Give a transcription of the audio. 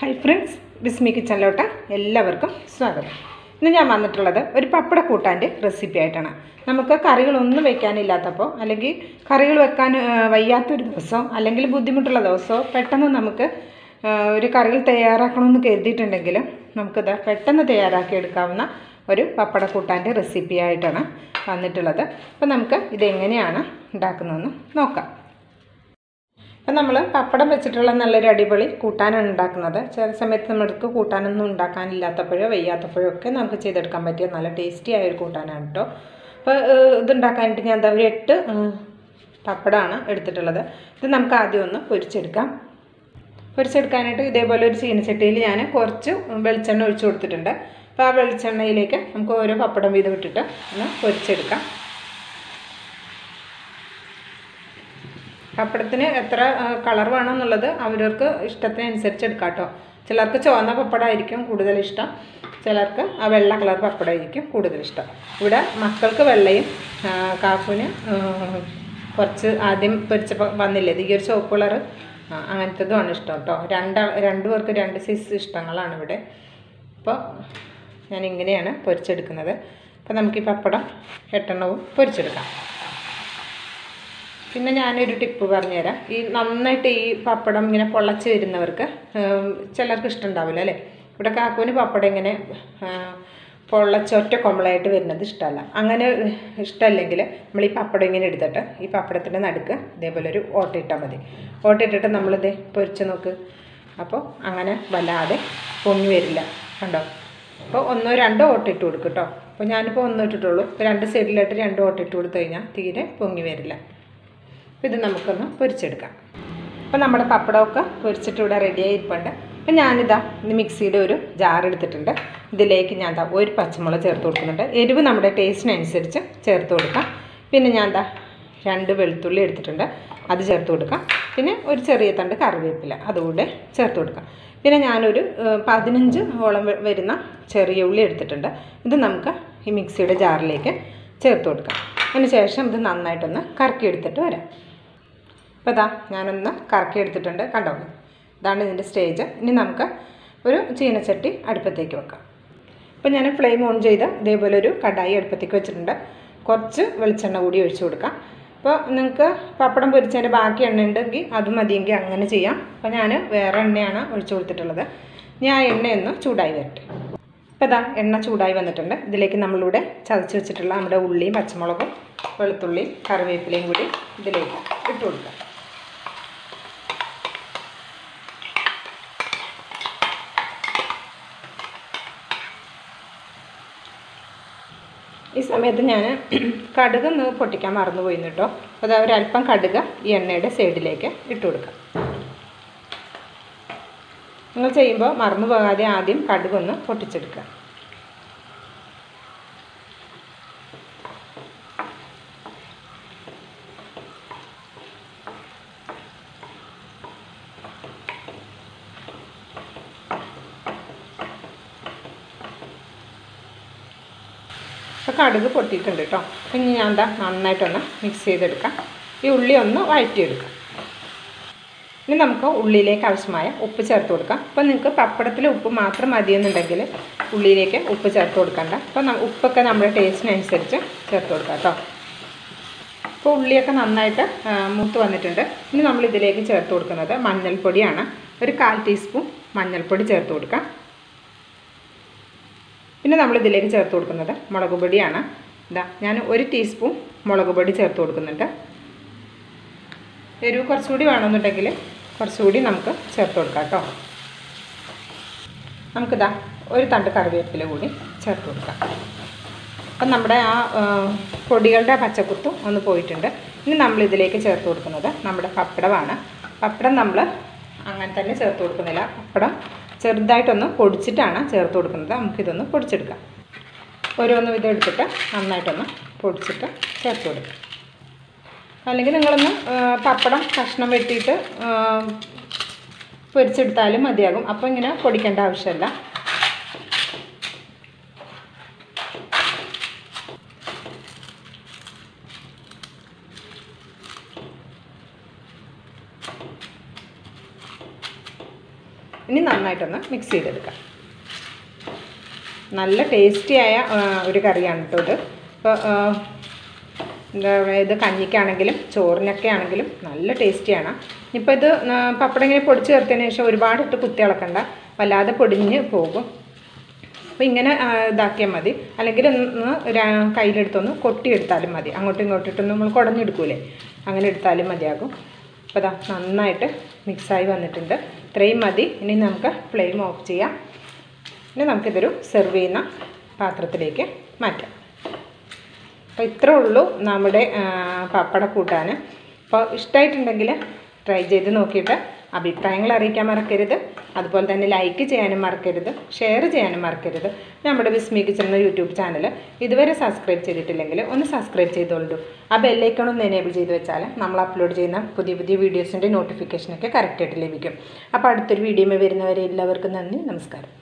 hi friends ബിസ്മി കിച്ചണിലോട്ട് എല്ലാവർക്കും സ്വാഗതം ഇന്ന് ഞാൻ വന്നിട്ടുള്ളത് ഒരു പപ്പട കൂട്ടാൻ്റെ റെസിപ്പി ആയിട്ടാണ് നമുക്ക് കറികളൊന്നും വെക്കാനില്ലാത്തപ്പോൾ അല്ലെങ്കിൽ കറികൾ വെക്കാൻ ആ, വയ്യാത്തൊരു ദിവസമോ അല്ലെങ്കിൽ ബുദ്ധിമുട്ടുള്ള ദിവസമോ പെട്ടെന്ന് നമുക്ക് ആ, ഒരു കറികൾ തയ്യാറാക്കണമെന്ന് കരുതിയിട്ടുണ്ടെങ്കിൽ നമുക്കിത് പെട്ടെന്ന് തയ്യാറാക്കി എടുക്കാവുന്ന ഒരു പപ്പട കൂട്ടാൻ്റെ റെസിപ്പി ആയിട്ടാണ് വന്നിട്ടുള്ളത് അപ്പോൾ നമുക്ക് ഇതെങ്ങനെയാണ് ഉണ്ടാക്കുന്നതെന്ന് നോക്കാം അപ്പം നമ്മൾ പപ്പടം വെച്ചിട്ടുള്ള നല്ലൊരു അടിപൊളി കൂട്ടാനാണ് ഉണ്ടാക്കുന്നത് ചില സമയത്ത് നമ്മൾക്ക് കൂട്ടാനൊന്നും ഉണ്ടാക്കാനില്ലാത്തപ്പോഴോ വയ്യാത്തപ്പോഴോ ഒക്കെ നമുക്ക് ചെയ്തെടുക്കാൻ പറ്റിയ നല്ല ടേസ്റ്റി ആയ ഒരു കൂട്ടാനാണ് കേട്ടോ അപ്പോൾ ഇതുണ്ടാക്കാനായിട്ട് ഞാൻ എന്താ ഒരു എട്ട് ഏഹ്, പപ്പടമാണ് എടുത്തിട്ടുള്ളത് ഇത് നമുക്ക് ആദ്യം ഒന്ന് പൊരിച്ചെടുക്കാം പൊരിച്ചെടുക്കാനായിട്ട് ഇതേപോലെ ഒരു ചീനച്ചട്ടിയിൽ ഞാൻ കുറച്ച് വെളിച്ചെണ്ണ ഒഴിച്ചു കൊടുത്തിട്ടുണ്ട് അപ്പോൾ ആ വെളിച്ചെണ്ണയിലേക്ക് നമുക്ക് ഓരോ പപ്പടം വീതം ഇട്ടിട്ട് ഒന്ന് പൊരിച്ചെടുക്കാം പപ്പടത്തിന് എത്ര കളർ വേണമെന്നുള്ളത് അവരവർക്ക് ഇഷ്ടത്തിനനുസരിച്ച് എടുക്കാം കേട്ടോ ചിലർക്ക് ചുവന്ന പപ്പടമായിരിക്കും കൂടുതൽ ഇഷ്ടം ചിലർക്ക് ആ വെള്ള കളർ പപ്പടമായിരിക്കും കൂടുതൽ ഇഷ്ടം ഇവിടെ മക്കൾക്ക് വെള്ളയും ആ, കാക്കുവിന് ആ, കുറച്ച് ആദ്യം പൊരിച്ചപ്പോൾ വന്നില്ലേ ഇത് ഈ ഒരു ചുവപ്പ് കളർ അങ്ങനത്തതുമാണ് ഇഷ്ടം കേട്ടോ രണ്ട് രണ്ടു പേർക്ക് രണ്ട് സൈസ് ഇഷ്ടങ്ങളാണ് ഇവിടെ അപ്പോൾ ഞാൻ ഇങ്ങനെയാണ് പൊരിച്ചെടുക്കുന്നത് അപ്പോൾ നമുക്ക് ഈ പപ്പടം എട്ടെണ്ണവും പൊരിച്ചെടുക്കാം പിന്നെ ഞാനൊരു ടിപ്പ് പറഞ്ഞുതരാം ഈ നന്നായിട്ട് ഈ പപ്പടം ഇങ്ങനെ പൊള്ളച്ച് വരുന്നവർക്ക് ഉം, ചിലർക്ക് ഇഷ്ടമുണ്ടാവില്ല അല്ലേ ഇവിടെ കാക്കുവിന് പപ്പടം ഇങ്ങനെ ആ, പൊള്ളച്ച് ഒറ്റ കൊമ്പളായിട്ട് വരുന്നത് ഇഷ്ടമല്ല അങ്ങനെ ഇഷ്ടമല്ലെങ്കിൽ നമ്മൾ ഈ പപ്പടം ഇങ്ങനെ എടുത്തിട്ട് ഈ പപ്പടത്തിൻ്റെ നടുക്ക് ഇതേപോലെ ഒരു ഓട്ടയിട്ടാൽ മതി ഓട്ടയിട്ടിട്ട് നമ്മളിത് പൊരിച്ച് നോക്ക് അപ്പോൾ അങ്ങനെ വല്ലാതെ പൊങ്ങി വരില്ല കണ്ടോ അപ്പോൾ ഒന്നോ രണ്ടോ ഓട്ട ഇട്ട് കൊടുക്കും കേട്ടോ അപ്പോൾ ഞാനിപ്പോൾ ഒന്നോ ഇട്ടിട്ടുള്ളൂ ഇപ്പോൾ രണ്ട് സൈഡിലായിട്ട് രണ്ട് ഓട്ട ഇട്ട് കൊടുത്തു കഴിഞ്ഞാൽ തീരെ പൊങ്ങി വരില്ല അപ്പോൾ ഇത് നമുക്കൊന്ന് പൊരിച്ചെടുക്കാം അപ്പോൾ നമ്മുടെ പപ്പടമൊക്കെ പൊരിച്ചിട്ട് ഇവിടെ റെഡിയായി ഇരിപ്പുണ്ട് അപ്പോൾ ഞാനിതാ ഇത് മിക്സിയുടെ ഒരു ജാർ എടുത്തിട്ടുണ്ട് ഇതിലേക്ക് ഞാൻ ദാ ഒരു പച്ചമുളക് ചേർത്ത് കൊടുക്കുന്നുണ്ട് എരിവ് നമ്മുടെ ടേസ്റ്റിനനുസരിച്ച് ചേർത്ത് കൊടുക്കാം പിന്നെ ഞാൻ ദാ രണ്ട് വെളുത്തുള്ളി എടുത്തിട്ടുണ്ട് അത് ചേർത്ത് കൊടുക്കാം പിന്നെ ഒരു ചെറിയ തണ്ട് കറിവേപ്പില അതുകൂടെ ചേർത്ത് കൊടുക്കാം പിന്നെ ഞാനൊരു ഏഹ്, പതിനഞ്ച് ഓളം വ- വരുന്ന ചെറിയ ഉള്ളി എടുത്തിട്ടുണ്ട് ഇത് നമുക്ക് ഈ മിക്സിയുടെ ജാറിലേക്ക് ചേർത്ത് കൊടുക്കാം അതിന് ശേഷം ഇത് നന്നായിട്ടൊന്ന് കറക്കി എടുത്തിട്ട് വരാം അപ്പോൾ ഇതാ ഞാനൊന്ന് കറക്കി എടുത്തിട്ടുണ്ട് കണ്ടോ ഇതാണ് ഇതിൻ്റെ സ്റ്റേജ് ഇനി നമുക്ക് ഒരു ചീനച്ചട്ടി അടുപ്പത്തേക്ക് വെക്കാം അപ്പോൾ ഞാൻ ഫ്ലെയിം ഓൺ ചെയ്ത് ഇതേപോലെ ഒരു കടായി അടുപ്പത്തേക്ക് വെച്ചിട്ടുണ്ട് കുറച്ച് വെളിച്ചെണ്ണ കൂടി ഒഴിച്ചു കൊടുക്കാം അപ്പോൾ നിങ്ങൾക്ക് പപ്പടം പൊരിച്ചതിൻ്റെ ബാക്കി എണ്ണ ഉണ്ടെങ്കിൽ അത് മതിയെങ്കിൽ അങ്ങനെ ചെയ്യാം അപ്പോൾ ഞാൻ വേറെ എണ്ണയാണ് ഒഴിച്ചു കൊടുത്തിട്ടുള്ളത് ഞാൻ ആ എണ്ണയൊന്ന് ചൂടായി വരട്ടെ ഇപ്പോൾ ഇതാ എണ്ണ ചൂടായി വന്നിട്ടുണ്ട് ഇതിലേക്ക് നമ്മളിവിടെ ചതച്ച് വെച്ചിട്ടുള്ള നമ്മുടെ ഉള്ളിയും പച്ചമുളകും വെളുത്തുള്ളിയും കറിവേപ്പിലയും കൂടി ഇതിലേക്ക് ഇട്ട് കൊടുക്കാം ഈ സമയത്ത് ഞാൻ കടുക് ഒന്ന് പൊട്ടിക്കാൻ മറന്നു പോയിന്ന് കേട്ടോ അപ്പോൾ അത് ഒരല്പം കടുക് ഈ എണ്ണയുടെ സൈഡിലേക്ക് ഇട്ട് കൊടുക്കാം നിങ്ങൾ ചെയ്യുമ്പോൾ മറന്നു പോകാതെ ആദ്യം കടുക് ഒന്ന് പൊട്ടിച്ചെടുക്കുക അപ്പോൾ കടുക് പൊട്ടിയിട്ടുണ്ട് കേട്ടോ അപ്പം ഇനി ഞാൻ എന്താ നന്നായിട്ടൊന്ന് മിക്സ് ചെയ്തെടുക്കാം ഈ ഉള്ളി ഒന്ന് വഴറ്റിയെടുക്കാം ഇനി നമുക്ക് ഉള്ളിയിലേക്ക് ആവശ്യമായ ഉപ്പ് ചേർത്ത് കൊടുക്കാം അപ്പോൾ നിങ്ങൾക്ക് പപ്പടത്തിൽ ഉപ്പ് മാത്രം മതിയെന്നുണ്ടെങ്കിൽ ഉള്ളിയിലേക്ക് ഉപ്പ് ചേർത്ത് കൊടുക്കണ്ട അപ്പോൾ ന- ഉപ്പൊക്കെ നമ്മുടെ ടേസ്റ്റിനനുസരിച്ച് ചേർത്ത് കൊടുക്കാം കേട്ടോ ഇപ്പോൾ ഉള്ളിയൊക്കെ നന്നായിട്ട് ആ, മൂത്ത് വന്നിട്ടുണ്ട് ഇനി നമ്മൾ ഇതിലേക്ക് ചേർത്ത് കൊടുക്കുന്നത് മഞ്ഞൾപ്പൊടിയാണ് ഒരു കാൽ ടീസ്പൂൺ മഞ്ഞൾപ്പൊടി ചേർത്ത് കൊടുക്കാം പിന്നെ നമ്മൾ ഇതിലേക്ക് ചേർത്ത് കൊടുക്കുന്നത് മുളക് പൊടിയാണ് ഇതാ ഞാൻ ഒരു ടീസ്പൂൺ മുളക് പൊടി ചേർത്ത് കൊടുക്കുന്നുണ്ട് എരിവ് കുറച്ചുകൂടി വേണമെന്നുണ്ടെങ്കിൽ കുറച്ചുകൂടി നമുക്ക് ചേർത്ത് കൊടുക്കാം കേട്ടോ നമുക്കിതാ ഒരു തണ്ട് കറിവേപ്പില കൂടി ചേർത്ത് കൊടുക്കാം അപ്പം നമ്മുടെ ആ ആ, പൊടികളുടെ പച്ചക്കുത്തും ഒന്ന് പോയിട്ടുണ്ട് ഇനി നമ്മൾ ഇതിലേക്ക് ചേർത്ത് കൊടുക്കുന്നത് നമ്മുടെ പപ്പടമാണ് പപ്പടം നമ്മൾ അങ്ങനെ തന്നെ ചേർത്ത് കൊടുക്കുന്നില്ല പപ്പടം ചെറുതായിട്ടൊന്ന് പൊടിച്ചിട്ടാണ് ചേർത്ത് കൊടുക്കുന്നത് നമുക്കിതൊന്ന് പൊടിച്ചെടുക്കാം ഓരോന്ന് വിധം എടുത്തിട്ട് നന്നായിട്ടൊന്ന് പൊടിച്ചിട്ട് ചേർത്ത് കൊടുക്കാം അല്ലെങ്കിൽ നിങ്ങളൊന്ന് ആ, പപ്പടം കഷ്ണം വെട്ടിയിട്ട് ആ, പൊരിച്ചെടുത്താലും മതിയാകും അപ്പോൾ ഇങ്ങനെ പൊടിക്കേണ്ട ആവശ്യമില്ല ഇനി നന്നായിട്ടൊന്ന് മിക്സ് ചെയ്തെടുക്കാം നല്ല ടേസ്റ്റിയായ ആ, ഒരു കറിയാണ് കേട്ടോ ഇത് ഇപ്പോൾ എന്താ പറയുക ഇത് കഞ്ഞിക്കാണെങ്കിലും ചോറിനൊക്കെ ആണെങ്കിലും നല്ല ടേസ്റ്റിയാണ് ഇപ്പോൾ ഇത് ആ, പപ്പടം ഇങ്ങനെ പൊടിച്ച് ചേർത്തതിന് ശേഷം ഒരുപാട് ഇട്ട് കുത്തി ഇളക്കണ്ട വല്ലാതെ പൊടിഞ്ഞ് പോകും അപ്പോൾ ഇങ്ങനെ ആ, ഇതാക്കിയാൽ മതി അല്ലെങ്കിൽ ഒന്ന് ഒരു കയ്യിലെടുത്തൊന്ന് കൊട്ടിയെടുത്താലും മതി അങ്ങോട്ടും ഇങ്ങോട്ടും ഇട്ടൊന്ന് നമ്മൾ കുടഞ്ഞെടുക്കൂലേ അങ്ങനെ എടുത്താലും മതിയാകും അപ്പോൾ ഇതാ നന്നായിട്ട് മിക്സായി വന്നിട്ടുണ്ട് ഇത്രയും മതി ഇനി നമുക്ക് ഫ്ലെയിം ഓഫ് ചെയ്യാം ഇനി നമുക്കിതൊരു സെർവ് ചെയ്യുന്ന പാത്രത്തിലേക്ക് മാറ്റാം അപ്പോൾ ഇത്രേ ഉള്ളൂ നമ്മുടെ ആ, പപ്പട കൂട്ടാൻ അപ്പോൾ ഇഷ്ടമായിട്ടുണ്ടെങ്കിൽ ട്രൈ ചെയ്ത് നോക്കിയിട്ട് അഭിപ്രായങ്ങൾ അറിയിക്കാൻ മറക്കരുത് അതുപോലെ തന്നെ ലൈക്ക് ചെയ്യാനും മറക്കരുത് ഷെയർ ചെയ്യാനും മറക്കരുത് നമ്മുടെ വിസ്മി കിച്ചൺ എന്ന യൂട്യൂബ് ചാനൽ ഇതുവരെ സബ്സ്ക്രൈബ് ചെയ്തിട്ടില്ലെങ്കിൽ ഒന്ന് സബ്സ്ക്രൈബ് ചെയ്തോളൂ ആ ബെല്ലൈക്കൺ ഒന്ന് എനേബിൾ ചെയ്ത് വെച്ചാൽ നമ്മൾ അപ്ലോഡ് ചെയ്യുന്ന പുതിയ പുതിയ വീഡിയോസിൻ്റെ നോട്ടിഫിക്കേഷനൊക്കെ കറക്റ്റായിട്ട് ലഭിക്കും അപ്പോൾ അടുത്തൊരു വീഡിയോ വരുന്നവരെ എല്ലാവർക്കും നന്ദി നമസ്കാരം